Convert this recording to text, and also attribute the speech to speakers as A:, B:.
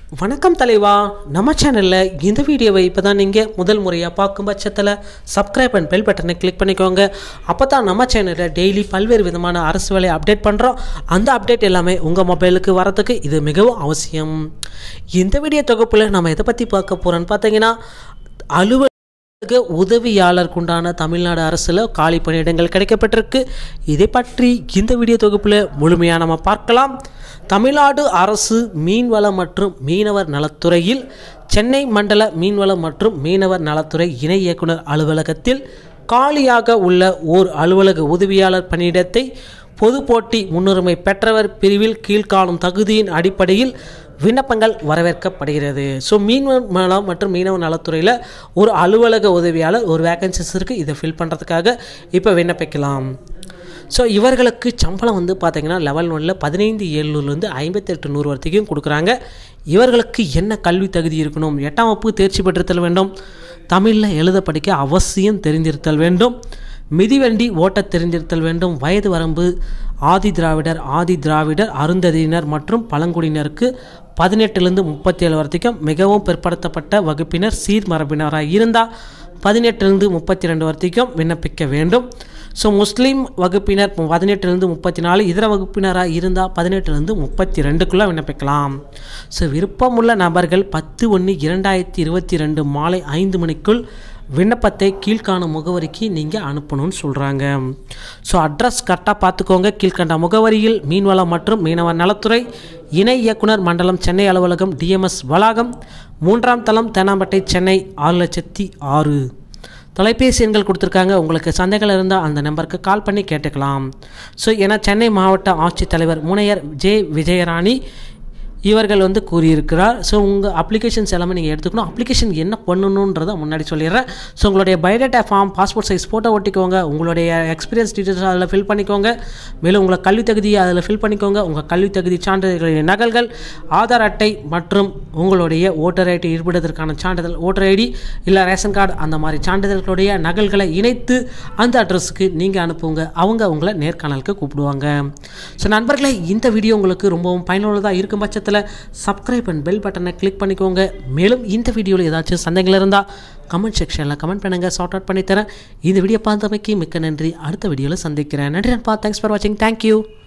A: வணக்கம் தலைவா நம்ம சேனலில் இந்த வீடியோவை இப்போ தான் நீங்கள் முதல் முறையாக பார்க்கும் பட்சத்தில் சப்ஸ்கிரைப் அண்ட் பெல் பட்டனை கிளிக் பண்ணிக்கோங்க அப்போ தான் நம்ம சேனலில் டெய்லி பல்வேறு விதமான அரசு வேலையை அப்டேட் பண்ணுறோம் அந்த அப்டேட் எல்லாமே உங்கள் மொபைலுக்கு வரதுக்கு இது மிகவும் அவசியம் இந்த வீடியோ தொகுப்பில் நம்ம எதை பற்றி பார்க்க போகிறோன்னு பார்த்தீங்கன்னா அலுவலக உதவியாளருக்குண்டான தமிழ்நாடு அரசில் காலி பணியிடங்கள் கிடைக்கப்பட்டிருக்கு இதை பற்றி இந்த வீடியோ தொகுப்பில் முழுமையாக நம்ம பார்க்கலாம் தமிழ்நாடு அரசு மீன்வளம் மற்றும் மீனவர் நலத்துறையில் சென்னை மண்டல மீன்வளம் மற்றும் மீனவர் நலத்துறை இணை இயக்குனர் அலுவலகத்தில் காலியாக உள்ள ஓர் அலுவலக உதவியாளர் பணியிடத்தை பொது போட்டி முன்னுரிமை பெற்றவர் பிரிவில் கீழ்காணும் தகுதியின் அடிப்படையில் விண்ணப்பங்கள் வரவேற்கப்படுகிறது ஸோ மீன்வளம் மற்றும் மீனவ நலத்துறையில் ஒரு அலுவலக உதவியாளர் ஒரு வேகன்சிஸ் இருக்குது இதை ஃபில் பண்ணுறதுக்காக இப்போ விண்ணப்பிக்கலாம் ஸோ இவர்களுக்கு சம்பளம் வந்து பார்த்தீங்கன்னா லெவல் ஒனில் பதினைந்து ஏழுநூறுலேருந்து ஐம்பத்தெட்டு நூறு வரைக்கும் கொடுக்குறாங்க இவர்களுக்கு என்ன கல்வி தகுதி இருக்கணும் எட்டாம் வகுப்பு தேர்ச்சி பெற்றிருத்தல் வேண்டும் தமிழில் எழுத படிக்க அவசியம் தெரிந்திருத்தல் வேண்டும் மிதிவண்டி ஓட்டத் தெரிந்திருத்தல் வேண்டும் வயது வரம்பு ஆதி திராவிடர் ஆதி திராவிடர் அருந்ததியினர் மற்றும் பழங்குடியினருக்கு பதினெட்டுலேருந்து முப்பத்தி ஏழு வரைக்கும் மிகவும் பிற்படுத்தப்பட்ட வகுப்பினர் சீர்மரபினராக இருந்தால் பதினெட்டுலேருந்து முப்பத்தி ரெண்டு வரைக்கும் விண்ணப்பிக்க வேண்டும் ஸோ முஸ்லீம் வகுப்பினர் பதினெட்டுலேருந்து முப்பத்தி நாலு இதர வகுப்பினராக இருந்தால் பதினெட்டுலேருந்து முப்பத்தி ரெண்டுக்குள்ளே விண்ணப்பிக்கலாம் ஸோ விருப்பமுள்ள நபர்கள் பத்து ஒன்று இரண்டாயிரத்தி இருபத்தி ரெண்டு மாலை ஐந்து மணிக்குள் விண்ணப்பத்தை கீழ்காணும் முகவரிக்கு நீங்கள் அனுப்பணும்னு சொல்கிறாங்க ஸோ அட்ரஸ் கரெக்டாக பார்த்துக்கோங்க கீழ்கண்ட முகவரியில் மீன்வளம் மற்றும் மீனவ நலத்துறை இணை இயக்குனர் மண்டலம் சென்னை அலுவலகம் டிஎம்எஸ் வளாகம் மூன்றாம் தளம் தேனாம்பேட்டை சென்னை ஆறு லட்சத்தி ஆறு தொலைபேசி எண்கள் கொடுத்துருக்காங்க உங்களுக்கு சந்தேகங்கள் இருந்தால் அந்த நம்பருக்கு கால் பண்ணி கேட்டுக்கலாம் ஸோ ஏன்னா சென்னை மாவட்ட ஆட்சித்தலைவர் முனையர் ஜே விஜயராணி இவர்கள் வந்து கூறியிருக்கிறார் ஸோ உங்கள் அப்ளிகேஷன்ஸ் எல்லாமே நீங்கள் எடுத்துக்கணும் அப்ளிகேஷன் என்ன பண்ணணுன்றதை முன்னாடி சொல்லிடுறேன் ஸோ உங்களுடைய biodata form passport size photo ஒட்டிக்கோங்க உங்களுடைய எக்ஸ்பீரியன்ஸ் டீட்டெயில்ஸ் அதில் ஃபில் பண்ணிக்கோங்க மேலும் உங்களை கல்வி தகுதியை அதில் ஃபில் பண்ணிக்கோங்க உங்கள் கல்வி தகுதி சான்றிதழ்களின் நகல்கள் ஆதார் அட்டை மற்றும் உங்களுடைய ஓட்டர் ஐடி இருப்பிடத்திற்கான சான்றிதழ் ஓட்டர் ஐடி இல்லை ரேஷன் கார்டு அந்த மாதிரி சான்றிதழ்களுடைய நகல்களை இணைத்து அந்த அட்ரஸுக்கு நீங்கள் அனுப்புங்க அவங்க உங்களை நேர்காணலுக்கு கூப்பிடுவாங்க ஸோ நண்பர்களே இந்த வீடியோ உங்களுக்கு ரொம்பவும் பயனுள்ளதாக இருக்கும் பட்சத்தில் சப்ஸ்கிரைப் அண்ட் பெல் பட்டனை கிளிக் பண்ணிக்கோங்க மேலும் இந்த வீடியோவில் ஏதாச்சும் சந்தேகங்கள் இருந்தால் கமெண்ட் செக்ஷனில் கமெண்ட் பண்ணுங்கள் சார்ட் அவுட் பண்ணித்தரேன் இந்த வீடியோ பார்த்தமைக்கு மிக்க நன்றி அடுத்த வீடியோவில் சந்திக்கிறேன் நன்றி நண்பா தேங்க்ஸ் ஃபார் வாட்சிங் தேங்க்யூ